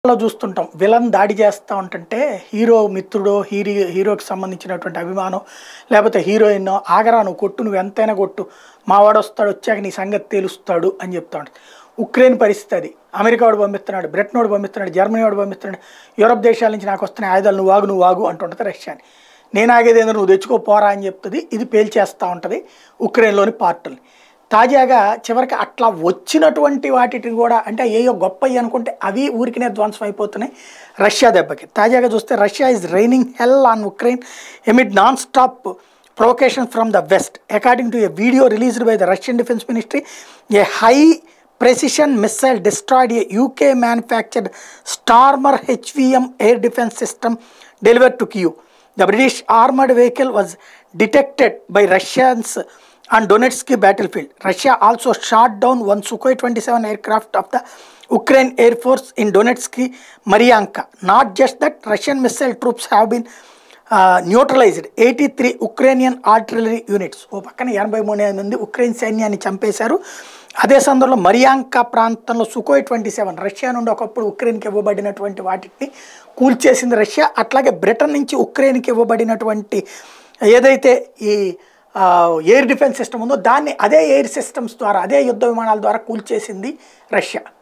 లో చూస్తుంటాం విలన్ దాడి చేస్తూ ఉంటుంటే హీరో మిత్రుడో హీరో హీరోకి సంబంధించినటువంటి అభిమానం లేకపోతే హీరోయిన్ ఆగరా నువ్వు కొట్టు నువ్వు ఎంతైనా కొట్టు మావాడు వస్తాడు వచ్చాక నీ సంగతి తేలుస్తాడు అని చెప్తా ఉంటుంది ఉక్రెయిన్ పరిస్థితి అది అమెరికా వాడు పంపిస్తున్నాడు బ్రిటన్ వాడు పంపిస్తున్నాడు జర్మనీ వాడు పంపిస్తున్నాడు యూరప్ దేశాల నుంచి నాకు వస్తున్న ఆయుధాలు నువ్వు వాగు నువ్వు వాగు అంటుంటుంది రష్యాని నేను ఆగేది ఏందో నువ్వు తెచ్చుకో పోరా అని చెప్తుంది ఇది పేల్చేస్తూ ఉంటుంది ఉక్రెయిన్లోని పార్టుల్ని తాజాగా చివరికి అట్లా వచ్చినటువంటి వాటిని కూడా అంటే ఏయో గొప్పవి అనుకుంటే అవి ఊరికినే ధ్వంసం అయిపోతున్నాయి రష్యా దెబ్బకి తాజాగా చూస్తే Russia is raining hell on Ukraine amid non stop provocation from the west according to a video released by the Russian defence ministry a high precision missile destroyed a UK manufactured Stormer HVM air defence system delivered to Kyiv The British armored vehicle was detected by Russians on Donetsky battlefield. Russia also shot down one Sukhoi 27 aircraft of the Ukraine Air Force in Donetsky, Marianka. Not just that, Russian missile troops have been uh, neutralized. 83 Ukrainian artillery units. ఓ పక్కన ఎనభై మూడు మంది Ukraine సైన్యాన్ని చంపేశారు అదే సందర్భంలో మరియాంక ప్రాంతంలో సుకోయ్ ట్వంటీ సెవెన్ రష్యా నుండి ఒకప్పుడు ఉక్రెయిన్కి ఇవ్వబడినటువంటి వాటిని కూల్చేసింది రష్యా అట్లాగే బ్రిటన్ నుంచి ఉక్రెయిన్కి ఇవ్వబడినటువంటి ఏదైతే ఈ ఆ, ఎయిర్ డిఫెన్స్ సిస్టమ్ ఉందో దాన్ని అదే ఎయిర్ సిస్టమ్స్ ద్వారా అదే యుద్ధ విమానాల ద్వారా కూల్చేసింది రష్యా